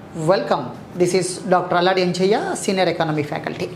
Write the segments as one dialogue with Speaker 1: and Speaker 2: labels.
Speaker 1: welcome this is doctor Alladi Enchayya senior economy faculty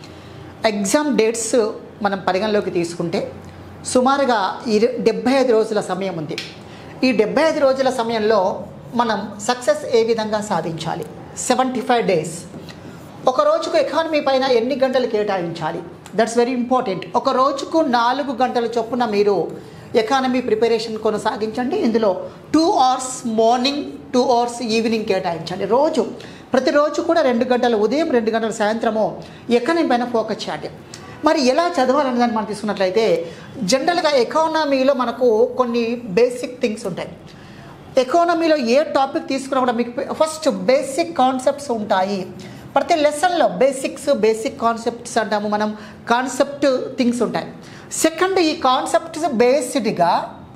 Speaker 1: exam dates మనం పరిగణలోకి తీసుకుంటే సుమారుగా ఇరు డెబ్బై ఐదు రోజుల సమయం ఉంది ఈ డెబ్బై ఐదు రోజుల సమయంలో మనం సక్సెస్ ఏ విధంగా సాధించాలి సెవెంటీ ఫైవ్ డేస్ ఒక రోజుకు ఎకానమీ పైన ఎన్ని గంటలు కేటాయించాలి దట్స్ వెరీ ఇంపార్టెంట్ ఒక రోజుకు నాలుగు గంటల చొప్పున మీరు ఎకానమీ ప్రిపరేషన్ కొనసాగించండి ఇందులో two hours morning two hours evening కేటాయించండి రోజు ప్రతిరోజు కూడా రెండు గంటలు ఉదయం రెండు గంటల సాయంత్రము ఎకానమీ పైన ఫోకస్ చేయండి మరి ఎలా చదవాలనే దాన్ని మనం తీసుకున్నట్లయితే జనరల్గా ఎకానమీలో మనకు కొన్ని బేసిక్ థింగ్స్ ఉంటాయి ఎకానమీలో ఏ టాపిక్ తీసుకున్నా కూడా మీకు ఫస్ట్ బేసిక్ కాన్సెప్ట్స్ ఉంటాయి ప్రతి లెసన్లో బేసిక్స్ బేసిక్ కాన్సెప్ట్స్ అంటాము మనం కాన్సెప్ట్ థింగ్స్ ఉంటాయి సెకండ్ ఈ కాన్సెప్ట్స్ బేస్డ్గా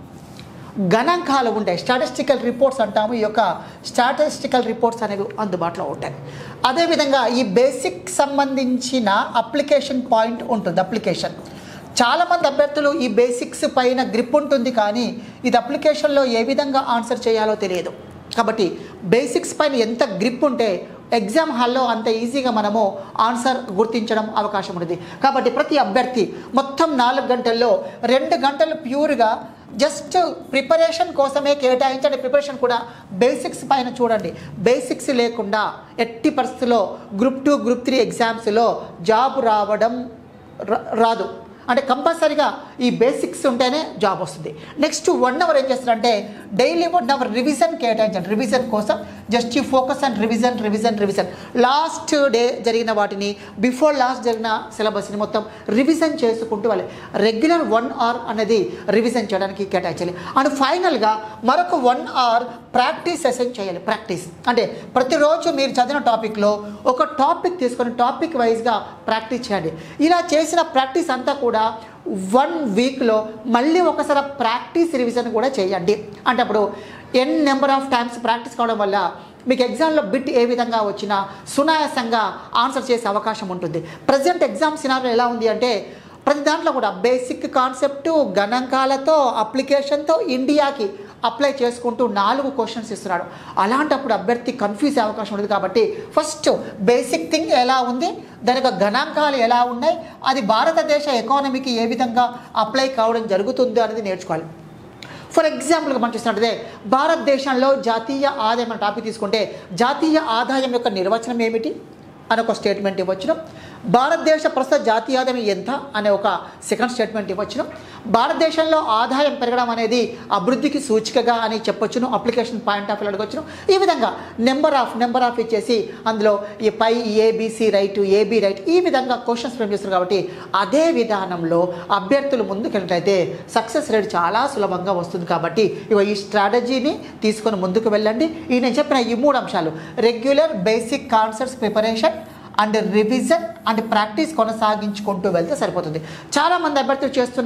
Speaker 1: గణాంకాలు ఉంటాయి స్టాటిస్టికల్ రిపోర్ట్స్ అంటాము ఈ యొక్క స్టాటిస్టికల్ రిపోర్ట్స్ అనేవి అందుబాటులో ఉంటాయి అదేవిధంగా ఈ బేసిక్ సంబంధించిన అప్లికేషన్ పాయింట్ ఉంటుంది అప్లికేషన్ చాలామంది అభ్యర్థులు ఈ బేసిక్స్ పైన గ్రిప్ ఉంటుంది కానీ ఇది అప్లికేషన్లో ఏ విధంగా ఆన్సర్ చేయాలో తెలియదు కాబట్టి బేసిక్స్ పైన ఎంత గ్రిప్ ఉంటే ఎగ్జామ్ హాల్లో అంత ఈజీగా మనము ఆన్సర్ గుర్తించడం అవకాశం ఉంటుంది కాబట్టి ప్రతి అభ్యర్థి మొత్తం నాలుగు గంటల్లో రెండు గంటలు ప్యూర్గా జస్ట్ ప్రిపరేషన్ కోసమే కేటాయించండి ప్రిపరేషన్ కూడా బేసిక్స్ పైన చూడండి బేసిక్స్ లేకుండా ఎట్టి పరిస్థితుల్లో గ్రూప్ టూ గ్రూప్ త్రీ ఎగ్జామ్స్లో జాబ్ రావడం రా- రాదు అంటే కంపల్సరీగా ఈ బేసిక్స్ ఉంటేనే జాబ్ వస్తుంది నెక్స్ట్ వన్ అవర్ ఏం చేస్తారంటే డైలీ వన్ అవర్ రివిజన్ కేటాయించండి రివిజన్ కోసం just you focus and revision revision revision last day జరిగిన వాటిని బిఫోర్ లాస్ట్ జరిగిన సిలబస్ని మొత్తం రివిజన్ చేసుకుంటూ వాళ్ళు రెగ్యులర్ వన్ అవర్ అనేది రివిజన్ చేయడానికి కేటాయించాలి అండ్ ఫైనల్గా మరొక వన్ అవర్ ప్రాక్టీస్ సెషన్ చేయాలి ప్రాక్టీస్ అంటే ప్రతిరోజు మీరు చదివిన టాపిక్లో ఒక టాపిక్ తీసుకొని టాపిక్ వైజ్గా ప్రాక్టీస్ చేయండి ఇలా చేసిన ప్రాక్టీస్ అంతా కూడా వన్ వీక్లో మళ్ళీ ఒకసారి ప్రాక్టీస్ రివిజన్ కూడా చేయండి అంటే అప్పుడు N number of times practice కావడం వల్ల మీకు ఎగ్జామ్లో బిట్ ఏ విధంగా వచ్చినా సునాయాసంగా ఆన్సర్ చేసే అవకాశం ఉంటుంది ప్రజెంట్ ఎగ్జామ్ సినారో ఎలా ఉంది అంటే ప్రతి దాంట్లో కూడా బేసిక్ కాన్సెప్ట్ గణాంకాలతో అప్లికేషన్తో ఇండియాకి అప్లై చేసుకుంటూ నాలుగు క్వశ్చన్స్ ఇస్తున్నాడు అలాంటప్పుడు అభ్యర్థి కన్ఫ్యూజ్ అయ్యే అవకాశం ఉంటుంది కాబట్టి ఫస్ట్ బేసిక్ థింగ్ ఎలా ఉంది దాని యొక్క గణాంకాలు ఎలా ఉన్నాయి అది భారతదేశ ఎకానమీకి ఏ విధంగా అప్లై కావడం జరుగుతుందో అనేది నేర్చుకోవాలి ఫర్ ఎగ్జాంపుల్గా మనం చూసినట్లయితే భారతదేశంలో జాతీయ ఆదాయం అనే టాపిక్ తీసుకుంటే జాతీయ ఆదాయం యొక్క నిర్వచనం ఏమిటి అని ఒక స్టేట్మెంట్ ఇవ్వచ్చును భారతదేశ ప్రస్తుత జాతీయ ఆదాయం ఎంత అనే ఒక సెకండ్ స్టేట్మెంట్ ఇవ్వచ్చును భారతదేశంలో ఆదాయం పెరగడం అనేది అభివృద్ధికి సూచికగా అని చెప్పొచ్చును అప్లికేషన్ పాయింట్ ఆఫ్ వ్యూ అడగొచ్చును ఈ విధంగా నెంబర్ ఆఫ్ నెంబర్ ఆఫ్ ఇచ్చేసి అందులో ఈ పై ఏబిసి రైట్ ఏబి రైట్ ఈ విధంగా క్వశ్చన్స్ ఫ్రేమ్ చేస్తారు కాబట్టి అదే విధానంలో అభ్యర్థులు ముందుకెళ్ళినట్లయితే సక్సెస్ రేట్ చాలా సులభంగా వస్తుంది కాబట్టి ఇవ ఈ స్ట్రాటజీని తీసుకొని ముందుకు వెళ్ళండి ఈ నేను చెప్పిన ఈ మూడు అంశాలు regular basic concepts preparation and revision and practice కొనసాగించుకుంటూ వెళ్తే సరిపోతుంది చాలామంది అభ్యర్థులు చేస్తున్న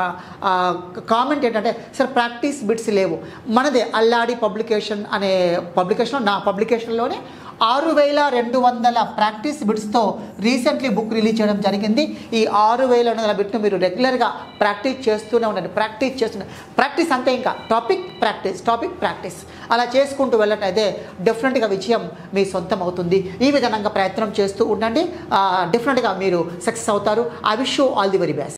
Speaker 1: కామెంట్ ఏంటంటే సార్ ప్రాక్టీస్ బిట్స్ లేవు మనదే అల్లాడి పబ్లికేషన్ అనే పబ్లికేషన్ నా పబ్లికేషన్లోనే ఆరు వేల రెండు వందల ప్రాక్టీస్ బిట్స్తో రీసెంట్లీ బుక్ రిలీజ్ చేయడం జరిగింది ఈ ఆరు వేల రెండు వందల బిట్ను మీరు రెగ్యులర్గా ప్రాక్టీస్ చేస్తూనే ఉండండి ప్రాక్టీస్ చేస్తూనే ప్రాక్టీస్ అంతే ఇంకా టాపిక్ ప్రాక్టీస్ టాపిక్ ప్రాక్టీస్ అలా చేసుకుంటూ వెళ్ళటైతే డెఫినెట్గా విజయం మీ సొంతం అవుతుంది ఈ విధంగా ప్రయత్నం చేస్తూ ఉండండి డెఫినెట్గా మీరు సక్సెస్ అవుతారు I wish you all the very best